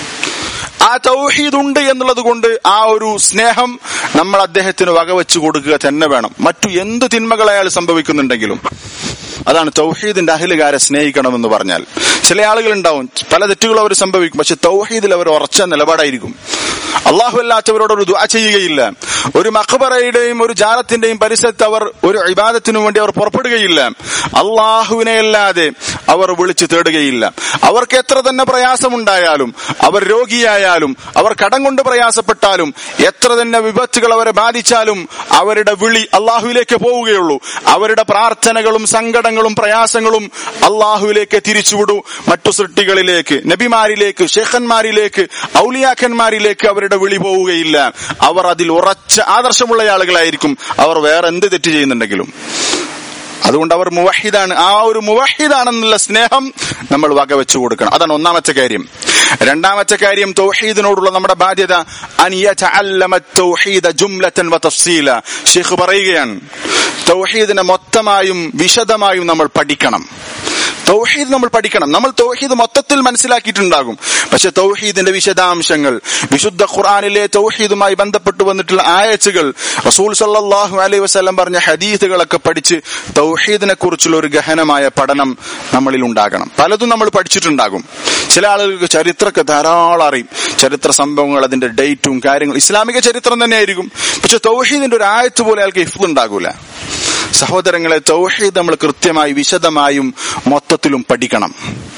ആ തൗഹീദ് ഉണ്ട് എന്നുള്ളത് കൊണ്ട് ആ ഒരു സ്നേഹം നമ്മൾ അദ്ദേഹത്തിന് വകവെച്ചു കൊടുക്കുക തന്നെ വേണം മറ്റു എന്ത് തിന്മകൾ അയാൾ സംഭവിക്കുന്നുണ്ടെങ്കിലും അതാണ് തൗഹീദിന്റെ അഹിലുകാരെ സ്നേഹിക്കണമെന്ന് പറഞ്ഞാൽ ചില ആളുകൾ ഉണ്ടാവും പല തെറ്റുകളും അവർ സംഭവിക്കും പക്ഷെ തൗഹീദിൽ അവർ ഉറച്ച നിലപാടായിരിക്കും അള്ളാഹു അല്ലാത്തവരോട് ഒരു ദുആ ചെയ്യുകയില്ല ഒരു മഖബറയുടെയും ഒരു ജാലത്തിന്റെയും പരിസരത്ത് അവർ ഒരു ഇബാദത്തിനു വേണ്ടി അവർ പുറപ്പെടുകയില്ല അള്ളാഹുവിനെ അല്ലാതെ അവർ വിളിച്ചു തേടുകയില്ല അവർക്ക് എത്ര തന്നെ പ്രയാസമുണ്ടായാലും അവർ രോഗിയായാലും അവർ കടം കൊണ്ട് പ്രയാസപ്പെട്ടാലും എത്ര തന്നെ വിപത്തുകൾ അവരെ ബാധിച്ചാലും അവരുടെ വിളി അള്ളാഹുവിലേക്ക് പോവുകയുള്ളൂ അവരുടെ പ്രാർത്ഥനകളും സങ്കടങ്ങളും പ്രയാസങ്ങളും അള്ളാഹുവിലേക്ക് തിരിച്ചുവിടൂ മറ്റു സൃഷ്ടികളിലേക്ക് നബിമാരിലേക്ക് ഷേഖന്മാരിലേക്ക് ഔലിയാക്കന്മാരിലേക്ക് അവരുടെ വിളി പോവുകയില്ല അവർ അതിൽ ഉറച്ച ആദർശമുള്ള ആളുകളായിരിക്കും അവർ വേറെ എന്ത് തെറ്റ് ചെയ്യുന്നുണ്ടെങ്കിലും അതുകൊണ്ട് അവർ മുവഹിദാണ് ആ ഒരു മുവഹിദാണെന്നുള്ള സ്നേഹം നമ്മൾ വകവെച്ചു കൊടുക്കണം അതാണ് ഒന്നാമത്തെ കാര്യം രണ്ടാമത്തെ കാര്യം തൗഹീദിനോടുള്ള നമ്മുടെ ബാധ്യത ഷെയ്ഖ് പറയുകയാണ് തൗഹീദിനെ മൊത്തമായും വിശദമായും നമ്മൾ പഠിക്കണം തൗഹീദ് നമ്മൾ പഠിക്കണം നമ്മൾ തൗഹീദ് മൊത്തത്തിൽ മനസ്സിലാക്കിയിട്ടുണ്ടാകും പക്ഷെ തൗഹീദിന്റെ വിശദാംശങ്ങൾ വിശുദ്ധ ഖുർആനിലെ തൗഹീദുമായി ബന്ധപ്പെട്ട് വന്നിട്ടുള്ള ആയച്ചുകൾ റസൂൽ സല്ലല്ലാഹു അലൈഹി വസല്ലം പറഞ്ഞ ഹദീസുകളൊക്കെ പഠിച്ച് തൗഹീദിനെ കുറിച്ചുള്ള ഒരു ഗഹനമായ പഠനം നമ്മളിൽ ഉണ്ടാകണം പലതും നമ്മൾ പഠിച്ചിട്ടുണ്ടാകും ചില ആളുകൾക്ക് ചരിത്രമൊക്കെ ധാരാളം അറിയും ചരിത്ര സംഭവങ്ങൾ അതിന്റെ ഡേറ്റും കാര്യങ്ങളും ഇസ്ലാമിക ചരിത്രം തന്നെയായിരിക്കും പക്ഷെ തൗഹീദിന്റെ ഒരു ആയത്ത് പോലെ അയാൾക്ക് ഇഫ് ഉണ്ടാകൂല സഹോദരങ്ങളെ തൗഹീദ് നമ്മൾ കൃത്യമായി വിശദമായും മൊത്തത്തിലും പഠിക്കണം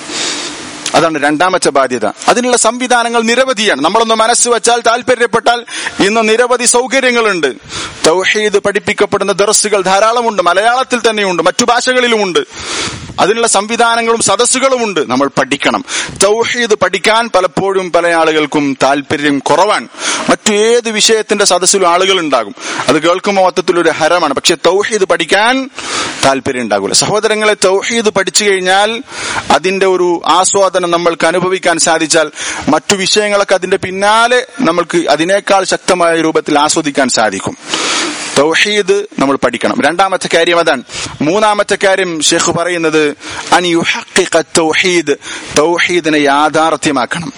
അതാണ് രണ്ടാമത്തെ ബാധ്യത അതിനുള്ള സംവിധാനങ്ങൾ നിരവധിയാണ് നമ്മളൊന്ന് മനസ്സ് വെച്ചാൽ താല്പര്യപ്പെട്ടാൽ ഇന്ന് നിരവധി സൗകര്യങ്ങളുണ്ട് തൗഹീദ് പഠിപ്പിക്കപ്പെടുന്ന ദർസുകൾ ധാരാളമുണ്ട് മലയാളത്തിൽ തന്നെയുണ്ട് മറ്റു ഭാഷകളിലുമുണ്ട് അതിനുള്ള സംവിധാനങ്ങളും സദസ്സുകളുമുണ്ട് നമ്മൾ പഠിക്കണം തൗഹീദ് പഠിക്കാൻ പലപ്പോഴും പല ആളുകൾക്കും താല്പര്യം കുറവാണ് മറ്റു ഏത് വിഷയത്തിന്റെ സദസ്സിലും ആളുകൾ ഉണ്ടാകും അത് കേൾക്കുമ്പോൾ മൊത്തത്തിൽ ഒരു ഹരമാണ് പക്ഷെ തൗഹീദ് പഠിക്കാൻ താല്പര്യം ഉണ്ടാകില്ല സഹോദരങ്ങളെ തൗഹീദ് പഠിച്ചു കഴിഞ്ഞാൽ അതിന്റെ ഒരു ആസ്വാദനം നമ്മൾക്ക് അനുഭവിക്കാൻ സാധിച്ചാൽ മറ്റു വിഷയങ്ങളൊക്കെ അതിന്റെ പിന്നാലെ നമ്മൾക്ക് അതിനേക്കാൾ ശക്തമായ രൂപത്തിൽ ആസ്വദിക്കാൻ സാധിക്കും തൗഹീദ് നമ്മൾ പഠിക്കണം രണ്ടാമത്തെ കാര്യം അതാണ് മൂന്നാമത്തെ കാര്യം ഷെയ്ഖ് പറയുന്നത് അൻ യുഹഖിഖ തൗഹീദ് തൗഹീദിനെ യാഥാർത്ഥ്യമാക്കണം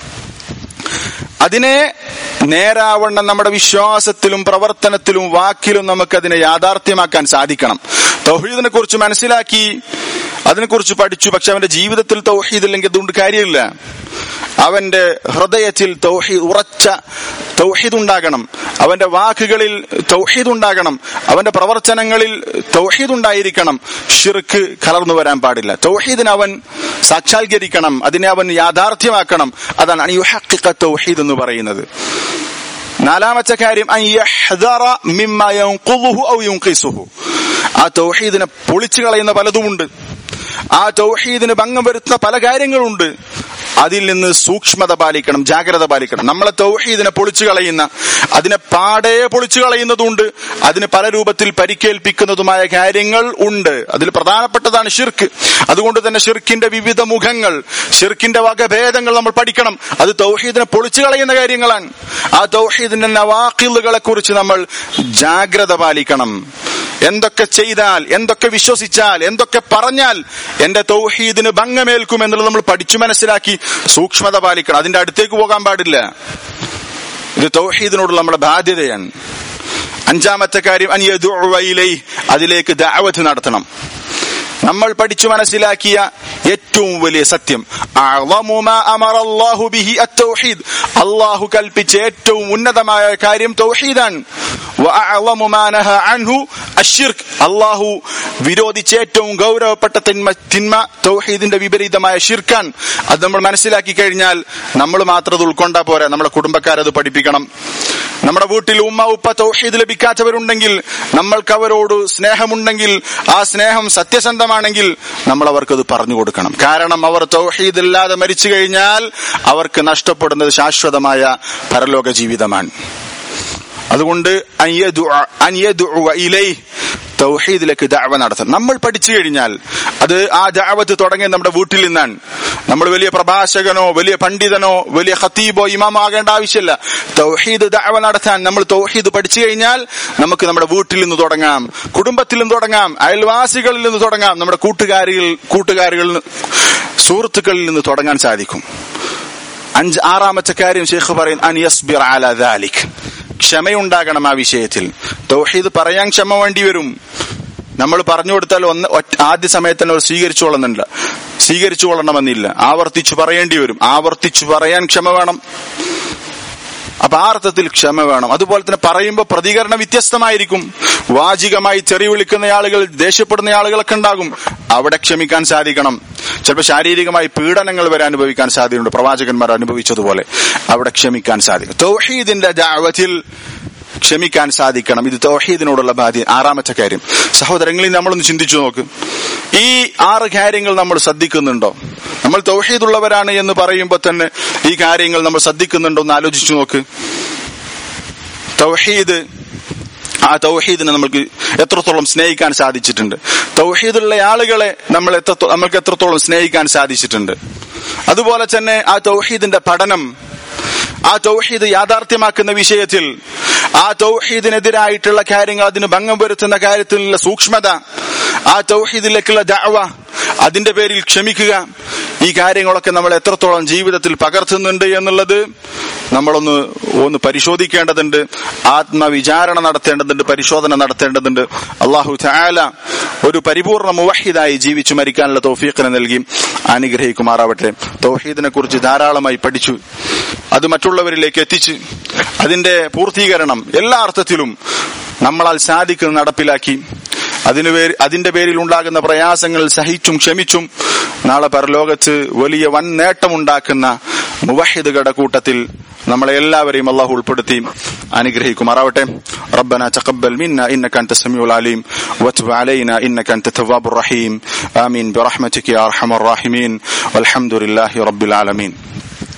അതിനെ നേരാവണ്ണം നമ്മുടെ വിശ്വാസത്തിലും പ്രവർത്തനത്തിലും വാക്കിലും നമുക്ക് അതിനെ യാഥാർത്ഥ്യമാക്കാൻ സാധിക്കണം തൗഹീദിനെ കുറിച്ച് മനസ്സിലാക്കി അതിനെക്കുറിച്ച് പഠിച്ചു പക്ഷെ അവന്റെ ജീവിതത്തിൽ തൗഹീദ് ഇല്ലെങ്കിൽ അതുകൊണ്ട് കാര്യമില്ല അവന്റെ ഹൃദയത്തിൽ തൗഹീദ് ഉറച്ച തൗഹീദ് ഉണ്ടാകണം അവന്റെ വാക്കുകളിൽ തൗഹീദ് ഉണ്ടാകണം അവന്റെ പ്രവർത്തനങ്ങളിൽ തൗഹീദ് ഉണ്ടായിരിക്കണം ഷിർക്ക് കലർന്നു വരാൻ പാടില്ല തൗഹീദിനെ അവൻ സാക്ഷാത്കരിക്കണം അതിനെ അവൻ യാഥാർത്ഥ്യമാക്കണം അതാണ് അനിയുഹക്കിക്ക തൗഹീദ് എന്ന് പറയുന്നത് നാലാമത്തെ കാര്യം അൻ യഹ്ദറ മിമ്മ യൻഖുദുഹു ഔ യുൻഖിസുഹു ആ തൗഹീദിനെ പൊളിച്ചു കളയുന്ന പലതുമുണ്ട് ആ തൗഹീദിന് ഭംഗം വരുത്തുന്ന പല കാര്യങ്ങളുണ്ട് അതിൽ നിന്ന് സൂക്ഷ്മത പാലിക്കണം ജാഗ്രത പാലിക്കണം നമ്മളെ തൗഹീദിനെ പൊളിച്ചു കളയുന്ന അതിനെ പാടെ പൊളിച്ചു കളയുന്നതുണ്ട് അതിന് പല രൂപത്തിൽ പരിക്കേൽപ്പിക്കുന്നതുമായ കാര്യങ്ങൾ ഉണ്ട് അതിൽ പ്രധാനപ്പെട്ടതാണ് ഷിർക്ക് അതുകൊണ്ട് തന്നെ ഷിർക്കിന്റെ വിവിധ മുഖങ്ങൾ ഷിർക്കിന്റെ വകഭേദങ്ങൾ നമ്മൾ പഠിക്കണം അത് തൗഹീദിനെ പൊളിച്ചു കളയുന്ന കാര്യങ്ങളാണ് ആ തൗഹീദിന്റെ നവാക്കിലുകളെ കുറിച്ച് നമ്മൾ ജാഗ്രത പാലിക്കണം എന്തൊക്കെ ചെയ്താൽ എന്തൊക്കെ വിശ്വസിച്ചാൽ എന്തൊക്കെ പറഞ്ഞാൽ എന്റെ തൗഹീദിന് ഭംഗമേൽക്കും എന്നുള്ളത് നമ്മൾ പഠിച്ചു മനസ്സിലാക്കി സൂക്ഷ്മത പാലിക്കണം അതിന്റെ അടുത്തേക്ക് പോകാൻ പാടില്ല ഇത് തൗഹീദിനോടുള്ള നമ്മുടെ ബാധ്യതയാണ് അഞ്ചാമത്തെ കാര്യം അനിയതുവയിലേ അതിലേക്ക് ദാവത്ത് നടത്തണം നമ്മൾ പഠിച്ചു മനസ്സിലാക്കിയ ഏറ്റവും വലിയ സത്യം അള്ളാഹു കൽപ്പിച്ച ഏറ്റവും ഉന്നതമായ കാര്യം തൗഹീദാണ് അള്ളാഹു വിരോധിച്ച ഏറ്റവും ഗൗരവപ്പെട്ട തിന്മ തിന്മ തൗഹീദിന്റെ വിപരീതമായ ഷിർക്കാൻ അത് നമ്മൾ മനസ്സിലാക്കി കഴിഞ്ഞാൽ നമ്മൾ മാത്രം അത് ഉൾക്കൊണ്ടാ പോരാ നമ്മുടെ കുടുംബക്കാരത് പഠിപ്പിക്കണം നമ്മുടെ വീട്ടിൽ ഉമ്മ ഉപ്പ തൗഹീദ് ലഭിക്കാത്തവരുണ്ടെങ്കിൽ നമ്മൾക്ക് അവരോട് സ്നേഹമുണ്ടെങ്കിൽ ആ സ്നേഹം സത്യസന്ധമാണെങ്കിൽ നമ്മൾ അവർക്കത് പറഞ്ഞു കൊടുക്കണം കാരണം അവർ തൗഹീദ് ഇല്ലാതെ മരിച്ചു കഴിഞ്ഞാൽ അവർക്ക് നഷ്ടപ്പെടുന്നത് ശാശ്വതമായ പരലോക ജീവിതമാണ് അതുകൊണ്ട് തൗഹീദിലേക്ക് ദാവ നടത്തണം നമ്മൾ പഠിച്ചു കഴിഞ്ഞാൽ അത് ആ ദാവത്ത് തുടങ്ങിയത് നമ്മുടെ വീട്ടിൽ നിന്നാണ് നമ്മൾ വലിയ പ്രഭാഷകനോ വലിയ പണ്ഡിതനോ വലിയ ഖത്തീബോ ഇമാമോ ആകേണ്ട ആവശ്യമില്ല തൗഹീദ് ദാവ നടത്താൻ നമ്മൾ തൗഹീദ് പഠിച്ചു കഴിഞ്ഞാൽ നമുക്ക് നമ്മുടെ വീട്ടിൽ നിന്ന് തുടങ്ങാം കുടുംബത്തിൽ നിന്ന് തുടങ്ങാം അയൽവാസികളിൽ നിന്ന് തുടങ്ങാം നമ്മുടെ കൂട്ടുകാരികൾ കൂട്ടുകാരികളിൽ സുഹൃത്തുക്കളിൽ നിന്ന് തുടങ്ങാൻ സാധിക്കും അഞ്ച് ആറാമത്തെ കാര്യം ഷെയ്ഖ് പറയും അനിയസ്ബിർ അല ദാലിക് ക്ഷമയുണ്ടാകണം ആ വിഷയത്തിൽ തൗഹീദ് പറയാൻ ക്ഷമ വേണ്ടി വരും നമ്മൾ പറഞ്ഞു കൊടുത്താൽ ഒന്ന് ആദ്യ സമയത്ത് തന്നെ അവർ സ്വീകരിച്ചു കൊള്ളുന്നുണ്ട് സ്വീകരിച്ചു കൊള്ളണമെന്നില്ല ആവർത്തിച്ചു പറയേണ്ടി വരും ആവർത്തിച്ചു പറയാൻ ക്ഷമ വേണം അപ്പൊ ആ അർത്ഥത്തിൽ ക്ഷമ വേണം അതുപോലെ തന്നെ പറയുമ്പോൾ പ്രതികരണം വ്യത്യസ്തമായിരിക്കും വാചികമായി ചെറി വിളിക്കുന്ന ആളുകൾ ദേഷ്യപ്പെടുന്ന ആളുകളൊക്കെ ഉണ്ടാകും അവിടെ ക്ഷമിക്കാൻ സാധിക്കണം ചിലപ്പോൾ ശാരീരികമായി പീഡനങ്ങൾ വരെ അനുഭവിക്കാൻ സാധ്യതയുണ്ട് പ്രവാചകന്മാർ അനുഭവിച്ചതുപോലെ അവിടെ ക്ഷമിക്കാൻ സാധിക്കും തൗഹീദിന്റെ ദാവത്തിൽ ക്ഷമിക്കാൻ സാധിക്കണം ഇത് തൗഹീദിനോടുള്ള ബാധ്യത ആറാമത്തെ കാര്യം സഹോദരങ്ങളിൽ നമ്മളൊന്ന് ചിന്തിച്ചു നോക്ക് ഈ ആറ് കാര്യങ്ങൾ നമ്മൾ ശ്രദ്ധിക്കുന്നുണ്ടോ നമ്മൾ തൗഹീദുള്ളവരാണ് എന്ന് പറയുമ്പോൾ തന്നെ ഈ കാര്യങ്ങൾ നമ്മൾ ശ്രദ്ധിക്കുന്നുണ്ടോ എന്ന് ആലോചിച്ചു നോക്ക് തൗഹീദ് ആ തൗഹീദിനെ നമുക്ക് എത്രത്തോളം സ്നേഹിക്കാൻ സാധിച്ചിട്ടുണ്ട് തൗഹീദുള്ള ആളുകളെ നമ്മൾ എത്ര നമ്മൾക്ക് എത്രത്തോളം സ്നേഹിക്കാൻ സാധിച്ചിട്ടുണ്ട് അതുപോലെ തന്നെ ആ തൗഹീദിന്റെ പഠനം ആ തൗഹീദ് യാഥാർത്ഥ്യമാക്കുന്ന വിഷയത്തിൽ ആ തൗഹീദിനെതിരായിട്ടുള്ള കാര്യങ്ങൾ അതിന് ഭംഗം വരുത്തുന്ന കാര്യത്തിലുള്ള സൂക്ഷ്മത ആ തൗഹീദിലേക്കുള്ള ദഅവ അതിന്റെ പേരിൽ ക്ഷമിക്കുക ഈ കാര്യങ്ങളൊക്കെ നമ്മൾ എത്രത്തോളം ജീവിതത്തിൽ പകർത്തുന്നുണ്ട് എന്നുള്ളത് നമ്മളൊന്ന് ഒന്ന് പരിശോധിക്കേണ്ടതുണ്ട് ആത്മവിചാരണ നടത്തേണ്ടതുണ്ട് പരിശോധന നടത്തേണ്ടതുണ്ട് അള്ളാഹു ചായാല ഒരു പരിപൂർണ മുവഹിദായി ജീവിച്ചു മരിക്കാനുള്ള തൗഫീഖിനെ നൽകി അനുഗ്രഹിക്കുമാറാവട്ടെ തൗഹീദിനെ കുറിച്ച് ധാരാളമായി പഠിച്ചു അത് മറ്റുള്ളവരിലേക്ക് എത്തിച്ച് അതിന്റെ പൂർത്തീകരണം എല്ലാ അർത്ഥത്തിലും നമ്മളാൽ സാധിക്കുന്ന നടപ്പിലാക്കി അതിനു പേര് അതിന്റെ പേരിൽ ഉണ്ടാകുന്ന പ്രയാസങ്ങൾ സഹിച്ചും ക്ഷമിച്ചും നാളെ പരലോകത്ത് വലിയ വൻ നേട്ടമുണ്ടാക്കുന്ന മുവഹിദുകളുടെ കൂട്ടത്തിൽ നമ്മളെ എല്ലാവരെയും അള്ളാഹു ഉൾപ്പെടുത്തി അനുഗ്രഹിക്കുമാറാവട്ടെ ربنا تقبل منا انك انت السميع العليم وتب علينا انك انت التواب الرحيم امين برحمتك يا ارحم الراحمين والحمد لله رب العالمين